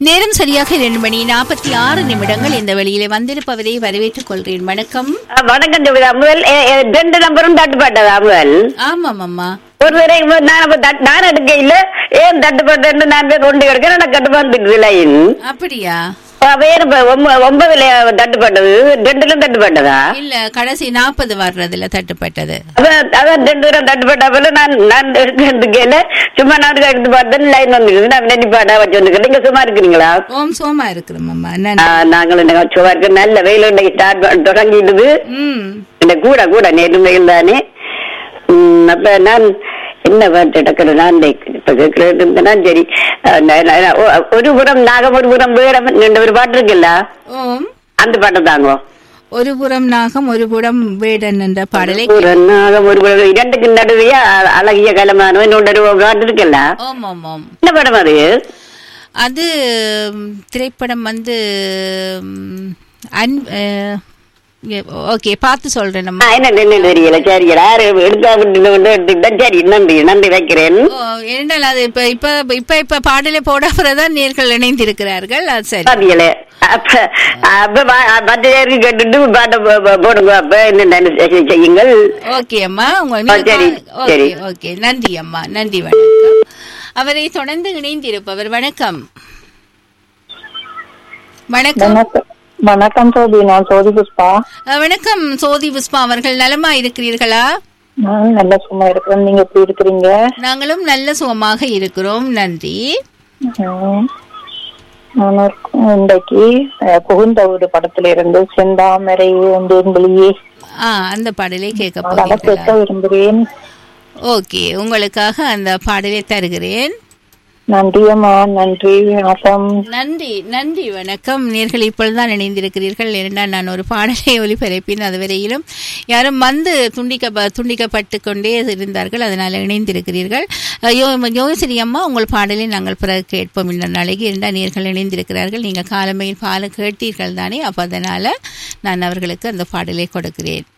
நேரம் சரியாக இரண்டு மணி நாற்பத்தி ஆறு நிமிடங்கள் இந்த வழியிலே வந்திருப்பவரை வரவேற்றுக் கொள்கிறேன் வணக்கம் ஆ, வணக்கம் ஜோபிதா முதல் எ, எ, ரெண்டு நம்பரும் தட்டுப்பட்டதா முதல் ஆமாம் அம்மா ஒரு தடவை இப்ப நான் அப்ப தட்- நான் எடுக்கையில ஏன் தட்டுப்பட்டேன்னு நான் போய் கொண்டு எடுக்கிறேன் எனக்கு கட்டு வந்துடுது லைன் அப்படியா வேறு இப்ப ஒம்ப- ஒன்பதுல தட்டுப்பட்டது ரெண்டுலும் தட்டுப்பட்டதா இல்ல கடைசி நாற்பது வர்றதுல தட்டுப்பட்டது அதான் அதான் ரெண்டு தூரம் தட்டுப்பட்ட போல நான் நான் எடுக்கையில சும்மா நான் எடுத்து பார்த்தேன் லைன் வந்துடுது நான் நெட்டிப்பாட்டா வச்சு வந்துக்கிறேன் நீங்க சும்மா இருக்கிறீங்களா ஓம் சோமா இருக்கிறோம் அம்மா ஆ, நன்றி நாங்களும் இந்த சும்மா இருக்க நல்ல வெயில் இன்னைக்கு ஸ்டார்ட் தொடங்கிடுது ம் இந்த கூட கூட நேற்று வெயில் தானே உம், அப்ப நான் என்ன பாட்டு டக்குனு நான் இப்ப கேட்கறது இருந்தேன்னா சரி அஹ், நான் நான் ஒ- ஒரு புறம் நாகம் ஒரு புறம் வேடம் ரெண்டு ஒரு பாட்டு இருக்குல்ல ஓம் அந்த பாட்டு தாங்க ஒரு புறம் நாகம் ஒரு புறம் வேடன் என்ற பாடலை ஒரு நாகம் ஒரு புறம் இரண்டுக்கு நடுவே அ- அழகிய கலமானோ இன்னொன்று ஒரு பாட்டு இருக்குல்ல ஓம் ஓம் ஓம் என்ன படம் அது அது ம், திரைப்படம் வந்து ம், அன் ஓகே பார்த்து சொல்றேன் ஆ, நம்ம என்ன என்ன தெரியல சரி யாரு எடுத்தா விட்டு கொண்டு எடுத்துக்கிட்டா சரி நன்றி நன்றி வைக்கிறேன் ஓ, ஏனென்றால் அது இப்ப இப்ப இப்ப இப்ப பாடலை போடாமதான் நேர்கள் இணைந்திருக்கிறார்கள் அது சரி பாத்தீங்களே அப்ப அப்ப பா- மற்ற பேருக்கு கேட்டுட்டு பாட்டை போ- போ- போடுங்க அப்ப என்ன செய்யுங்கள் ஓகே அம்மா உங்க ஆ, சரி, ஓகே சரி. ஓகே நன்றி அம்மா நன்றி வணக்கம் அவரை தொடர்ந்து இணைந்திருப்பவர் வணக்கம் வணக்கம் வணக்கம் வணக்கம் சோதி நான் சோதி புஷ்பா அஹ், வணக்கம் சோதி புஷ்பா அவர்கள் நலமா இருக்கிறீர்களா நான் நல்ல சும்மா இருக்கிறேன் நீங்க எப்படி இருக்கிறீங்க நாங்களும் நல்ல சுகமாக இருக்கிறோம் நன்றி ம். நான் ஒரு- இன்றைக்கு அஹ், புகுந்த ஒரு படத்துல இருந்து செந்தாமரை ஒன்றேன் வெளியே ஆ அந்த பாடலை கேட்க அதை கேட்க போகிறீர்களா விரும்புகிறேன் ஓகே உங்களுக்காக அந்த பாடலை தருகிறேன் நன்றி அம்மா நன்றி வணக்கம் நன்றி நன்றி வணக்கம் நேர்கள் இப்பொழுதுதான் இணைந்திருக்கிறீர்கள் ஏனென்றால் நான் ஒரு பாடலை ஒளிபரப்பின் அதுவரையிலும் யாரும் வந்து துண்டிக்க துண்டிக்கப்பட்டு கொண்டே இருந்தார்கள் அதனால் இணைந்திருக்கிறீர்கள் அஹ் யோ யோகசிரி அம்மா உங்கள் பாடலை நாங்கள் பிறகு கேட்போம் இந்த நாளைக்கு இரண்டாம் நேர்கள் இணைந்திருக்கிறார்கள் நீங்கள் காலமையில் பால கேட்டீர்கள் தானே அப்போ அதனால் நான் அவர்களுக்கு அந்த பாடலை கொடுக்கிறேன்